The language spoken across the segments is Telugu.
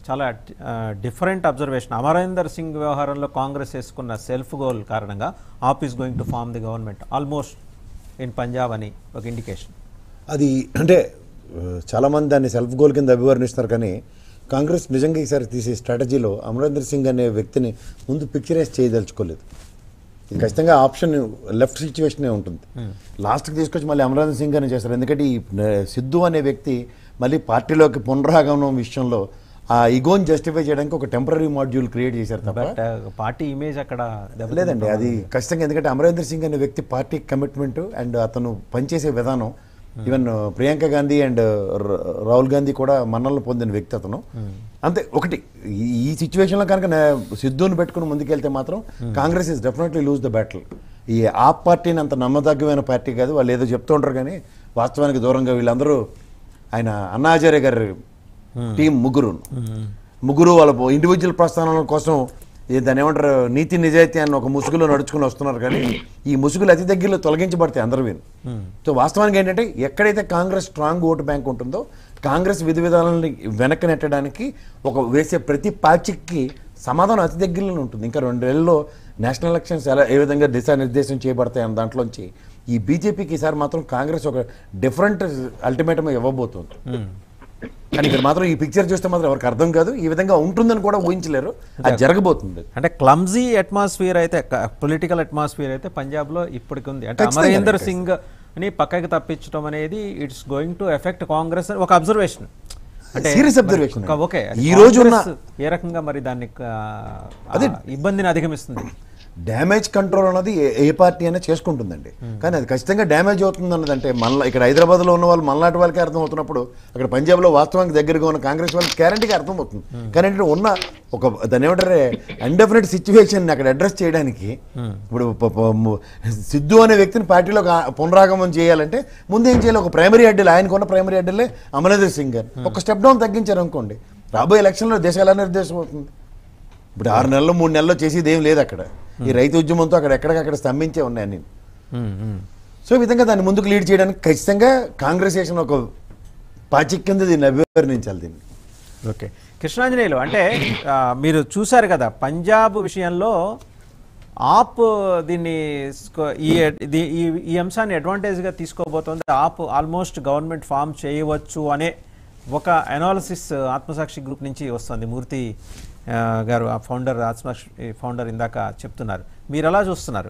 చాలా డిఫరెంట్ అబ్జర్వేషన్ అమరేందర్ సింగ్ వ్యవహారంలో కాంగ్రెస్ వేసుకున్న సెల్ఫ్ గోల్ కారణంగా AAP is going to form the government almost in Punjab అని ఒక ఇండికేషన్ అది అంటే ఆ, చాలామంది దాన్ని సెల్ఫ్ గోల్ కింద అభివర్ణిస్తారు కానీ కాంగ్రెస్ నిజంగా ఈసారి తీసే స్ట్రాటజీలో అమరేందర్ సింగ్ అనే వ్యక్తిని ముందు పిక్చరైజ్ చేయదలుచుకోలేదు ఇది ఖచ్చితంగా ఆప్షన్ లెఫ్ట్ సిచ్యువేషనే ఉంటుంది లాస్ట్కి తీసుకొచ్చి మళ్ళీ అమరేందర్ సింగ్ అని చేస్తారు ఎందుకంటే ఈ ఆ, సిద్ధు అనే వ్యక్తి మళ్ళీ పార్టీలోకి పునరాగమనం విషయంలో ఆ ఇగోని జస్టిఫై చేయడానికి ఒక టెంపరీ మాడ్యూల్ క్రియేట్ చేశారు తప్ప బట్ పార్టీ ఇమేజ్ అక్కడ దెబ్బతిన్న లేదండి అది ఖచ్చితంగా ఎందుకంటే అమరేందర్ సింగ్ అనే వ్యక్తి పార్టీ కమిట్మెంట్ అండ్ అతను పనిచేసే విధానం ఈవెన్ ప్రియాంక గాంధీ అండ్ రాహుల్ గాంధీ కూడా మన్నలను పొందిన వ్యక్తి అతను అంతే ఒకటి ఈ- ఈ సిచ్యువేషన్లో కనుక నే- సిద్ధుని పెట్టుకుని ముందుకెళ్తే మాత్రం Congress is definitely lose the battle ఈ ఆప్ పార్టీని అంత నమ్మదగ్గమైన పార్టీ కాదు వాళ్ళు ఏదో చెప్తూ ఉంటారు కానీ వాస్తవానికి దూరంగా వీళ్ళందరూ ఆయన అన్నాచార్య గారి టీం ముగ్గురు ముగ్గురు వాళ్ళ ఇండివిజువల్ ప్రస్థానాల కోసం ఈ దాన్ని ఏమంటారు నీతి నిజాయితీ అన్న ఒక ముసుగులో నడుచుకుని వస్తున్నారు కానీ ఈ ముసుగులు అతి దగ్గరలో తొలగించబడతాయి అందరు వీరు సో వాస్తవానికి ఏంటంటే ఎక్కడైతే కాంగ్రెస్ స్ట్రాంగ్ ఓటు బ్యాంక్ ఉంటుందో కాంగ్రెస్ విధి విధానాలని వెనక్కి నెట్టడానికి ఒక వేసే ప్రతి పాచిక్కి సమాధానం అతి దగ్గరలోనే ఉంటుంది ఇంకా రెండేళ్లలో నేషనల్ ఎలక్షన్స్ ఎలా ఏ విధంగా దిశానిర్దేశం చేయబడతాయి అన్న దాంట్లోంచి ఈ బీజేపీకి ఈసారి మాత్రం కాంగ్రెస్ ఒక డిఫరెంట్ అల్టిమేటం ఇవ్వబోతుంది కానీ ఇక్కడ మాత్రం ఈ పిక్చర్ చూస్తే మాత్రం ఎవరికి అర్థం కాదు ఈ విధంగా ఉంటుందని కూడా ఊహించలేరు అది జరగబోతుంది అంటే క్లమ్జీ అట్మాస్ఫియర్ అయితే పొలిటికల్ అట్మాస్ఫియర్ అయితే పంజాబ్లో ఇప్పటికి ఉంది అంటే ఖచ్చితంగా, అమరేందర్ సింగ్ ని పక్కకి తప్పించడం అనేది it's going to effect Congress అని ఒక అబ్జర్వేషన్ Serious observation. ఒక- ఓకే ఈ రోజు ఉన్న- కాంగ్రెస్ ఏ రకంగా మరి దాన్ని ఆ, ఆ ఇబ్బందిని అధిగమిస్తుంది డ్యామేజ్ కంట్రోల్ అన్నది ఏ- ఏ పార్టీ అయినా చేసుకుంటుందండి కానీ అది ఖచ్చితంగా డ్యామేజ్ అవుతుంది అన్నది అంటే మన ఇక్కడ హైదరాబాద్లో ఉన్న వాళ్ళు మనలాంటి వాళ్ళకి అర్థం అవుతున్నప్పుడు అక్కడ పంజాబ్లో వాస్తవానికి దగ్గరగా ఉన్న కాంగ్రెస్ వాళ్ళకి గ్యారంటీగా అర్థం అవుతుంది కానీ ఏంటంటే ఉన్న ఒక దాని ఏమంటారే అన్డెఫినెట్ సిచ్యువేషన్ అక్కడ అడ్రస్ చేయడానికి ఇప్పుడు ప- ప- ము- సిద్ధు అనే వ్యక్తిని పార్టీలో పునరాగమనం చేయాలంటే ముందు ఏం చేయాలి ఒక ప్రైమరీ అడ్డీలు ఆయనకున్న ప్రైమరీ అడ్డీలే అమరేందర్ సింగ్ గారు ఒక స్టెప్ డౌన్ తగ్గించారు అనుకోండి రాబోయే ఎలక్షన్లో దేశం ఎలా నిర్దేశం అవుతుంది ఇప్పుడు ఆరు నెలలు మూడు నెలల్లో చేసేది ఏం లేదు అక్కడ ఈ రైతు ఉద్యమంతో అక్కడ ఎక్కడికక్కడ స్తంభించే ఉన్నాయి అన్ని సో ఈ విధంగా దాన్ని ముందుకు లీడ్ చేయడానికి ఖచ్చితంగా కాంగ్రెస్ చేసిన ఒక పాచిక్ కింద దీన్ని అభివర్ణించాలి దీన్ని ఓకే కృష్ణాంజనేయులు అంటే ఆ, మీరు చూశారు కదా పంజాబ్ విషయంలో ఆప్ దీన్ని స్కో- ఈ ఇది- ఈ ఈ అంశాన్ని అడ్వాంటేజ్గా తీసుకోబోతోంది ఆప్ ఆల్మోస్ట్ గవర్నమెంట్ ఫామ్ చేయవచ్చు అనే ఒక అనాలిసిస్ ఆత్మసాక్షి గ్రూప్ నుంచి వస్తుంది మూర్తి ఆ, గారు ఆ ఫౌండర్ ఆత్మసాక్షి ఫౌండర్ ఇందాక చెప్తున్నారు మీరు ఎలా చూస్తున్నారు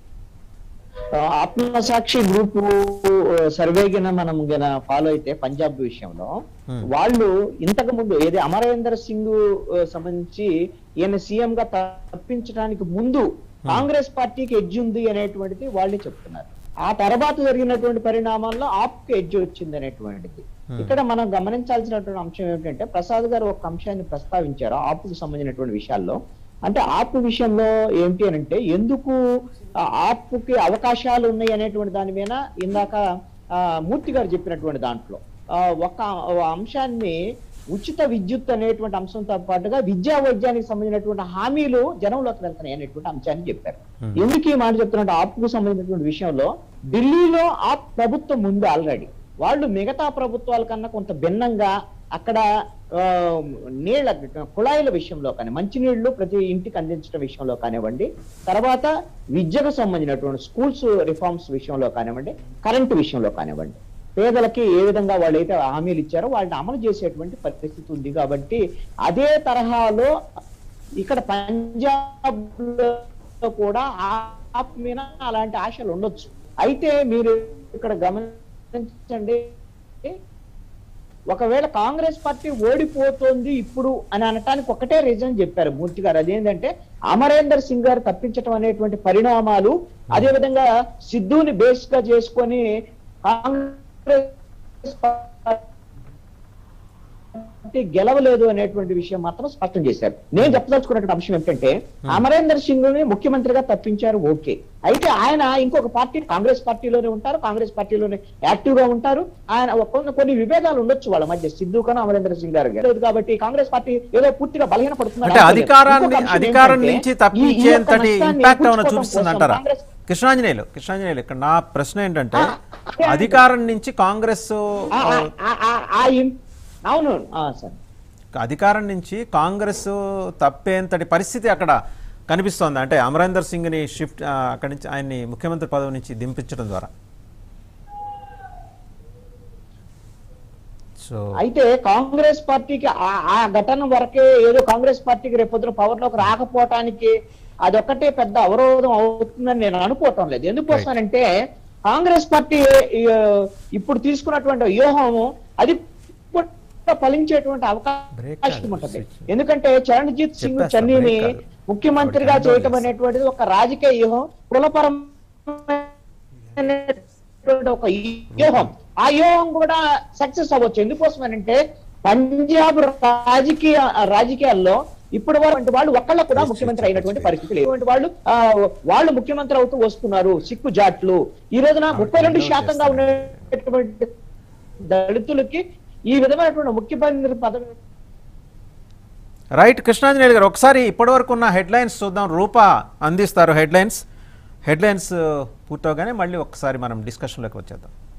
ఆత్మసాక్షి గ్రూప్ సర్వే గిన మనం గన ఫాలో అయితే పంజాబ్ విషయంలో వాళ్ళు ఇంతకు ముందు ఏది అమరేందర్ సింగ్ ఆ, సంబంధించి ఈయన సీఎం గా తప్పించడానికి ముందు కాంగ్రెస్ పార్టీకి ఎడ్జ్ ఉంది అనేటువంటిది వాళ్ళే చెప్తున్నారు ఆ తర్వాత జరిగినటువంటి పరిణామాల్లో ఆప్కి ఎడ్జ్ వచ్చింది అనేటువంటిది ఇక్కడ మనం గమనించాల్సినటువంటి అంశం ఏమిటంటే ప్రసాద్ గారు ఒక అంశాన్ని ప్రస్తావించారు ఆప్కు సంబంధించినటువంటి విషయాల్లో అంటే ఆప్ విషయంలో ఏంటి అని అంటే ఎందుకు ఆ ఆప్కి అవకాశాలు ఉన్నాయి అనేటువంటి దాని మీద ఇందాక ఆ, మూర్తి గారు చెప్పినటువంటి దాంట్లో ఆ, ఒక అంశాన్ని ఉచిత విద్యుత్ అనేటువంటి అంశంతో పాటుగా విద్యా వైద్యానికి సంబంధించినటువంటి హామీలు జనంలోకి వెళ్తున్నాయి అనేటువంటి అంశాన్ని చెప్పారు ఎందుకు ఈ మాట చెప్తున్నట్టు ఆప్కు సంబంధించినటువంటి విషయంలో ఢిల్లీలో ఆప్ ప్రభుత్వం ఉంది ఆల్రెడీ వాళ్ళు మిగతా ప్రభుత్వాల కన్నా కొంత భిన్నంగా అక్కడ ఆ, నీళ్ళ కుళాయిల విషయంలో కానీ మంచినీళ్లు ప్రతి ఇంటికి అందించడం విషయంలో కానివ్వండి తర్వాత విద్యకు సంబంధించినటువంటి స్కూల్స్ రిఫార్మ్స్ విషయంలో కానివ్వండి కరెంటు విషయంలో కానివ్వండి పేదలకి ఏ విధంగా వాళ్ళు అయితే హామీలు ఇచ్చారో వాళ్ళని అమలు చేసేటువంటి పరిస్థితి ఉంది కాబట్టి అదే తరహాలో ఇక్కడ పంజాబ్ లో కూడా ఆప్ మీద అలాంటి ఆశలు ఉండొచ్చు అయితే మీరు ఇక్కడ గమనించండి ఒకవేళ కాంగ్రెస్ పార్టీ ఓడిపోతుంది ఇప్పుడు అని అనటానికి ఒకటే రీజన్ చెప్పారు మూర్తి గారు అదేంటంటే అమరేందర్ సింగ్ గారు తప్పించడం అనేటువంటి పరిణామాలు అదే విధంగా సిద్ధుని బేస్ గా చేసుకొని కాంగ్రెస్ పార్టీ గెలవలేదు అనేటువంటి విషయం మాత్రం స్పష్టం చేశారు నేను చెప్పదలుచుకున్నటువంటి అంశం ఏంటంటే అమరేందర్ సింగ్ ని ముఖ్యమంత్రిగా తప్పించారు ఓకే అయితే ఆయన ఇంకొక పార్టీ కాంగ్రెస్ పార్టీలోనే ఉంటారు కాంగ్రెస్ పార్టీలోనే యాక్టివ్ గా ఉంటారు ఆయన కొన్ని కొన్ని విభేదాలు ఉండొచ్చు వాళ్ళ మధ్య సిద్ధు కన్నా అమరేందర్ సింగ్ గారు లేదు కాబట్టి కాంగ్రెస్ పార్టీ ఏదో పూర్తిగా బలహీనపడుతున్నారు అంటే అనుకోలేదు. అధికారాన్ని ఇంకొక అంశం అధికారం ఏంటంటే, నుంచి ఈ- ఈ యొక్క తప్పించేంతటి నష్టాన్ని ఇంపాక్ట్ ఏమైనా పూడ్చుకోవడం చూపిస్తుంది కోసం అంటారా కాంగ్రెస్ కృష్ణాంజనేయులు కృష్ణాంజనేయులు ఇక్కడ నా ప్రశ్న ఏంటంటే ఆ, అదే, అదే. అధికారం నుంచి కాంగ్రెస్ ఆ- ఆ- ఆ- ఆ- ఆ ఇం- అవును ఆ, సరే అధికారం నుంచి కాంగ్రెస్ తప్పేంతటి పరిస్థితి అక్కడ కనిపిస్తోంది అంటే అమరేందర్ సింగ్ని షిఫ్ట్ ఆ, అక్కడి నుంచి ఆయన్ని ముఖ్యమంత్రి పదవి నుంచి దింపించడం ద్వారా సో అయితే కాంగ్రెస్ పార్టీకి ఆ- ఆ ఘటన వరకే ఏదో కాంగ్రెస్ పార్టీకి రేపొద్దున పవర్ లోకి రాకపోవటానికి అదొక్కటే పెద్ద అవరోధం అవుతుందని నేను అనుకోవటం లేదు ఎందుకోసమనంటే కాంగ్రెస్ పార్టీ ఆ, ఇప్పుడు తీసుకున్నటువంటి వ్యూహం అది కూడా ఫలించేటువంటి Break అవకాశం కాదు, ఉంటుంది switch. ఎందుకంటే చరణ్జిత్ సింగ్ చెప్పేస్తా, చన్నీని break కాదు. ముఖ్యమంత్రిగా ఒకటి చేయటం handle అనేటువంటిది ఒక రాజకీయ వ్యూహం కులపరం ఒక వ్యూహం ఆ వ్యూహం కూడా సక్సెస్ అవ్వచ్చు ఎందుకోసమనంటే పంజాబ్ రాజకీయ రాజకీయాల్లో ఇప్పుడు వరకు వాళ్ళు ఒక్కళ్ళ కూడా ముఖ్యమంత్రి అయినటువంటి పరిస్థితి లేదు ఇటువంటి వాళ్ళు ఆ, వాళ్ళు ముఖ్యమంత్రి అవుతూ వస్తున్నారు సిక్కు జాట్లు ఈ రోజున ముప్పై రెండు శాతంగా ఉండేటువంటి దళితులకి ఈ విధమైనటువంటి ముఖ్యమంత్రి పదవి రైట్ కృష్ణాంజనేయులు గారు ఒకసారి ఇప్పటివరకు ఉన్న హెడ్లైన్స్ చూద్దాం రూప అందిస్తారు హెడ్లైన్స్ హెడ్లైన్స్ పూర్తవగానే మళ్ళీ ఒకసారి మనం డిస్కషన్లోకి వచ్చేద్దాం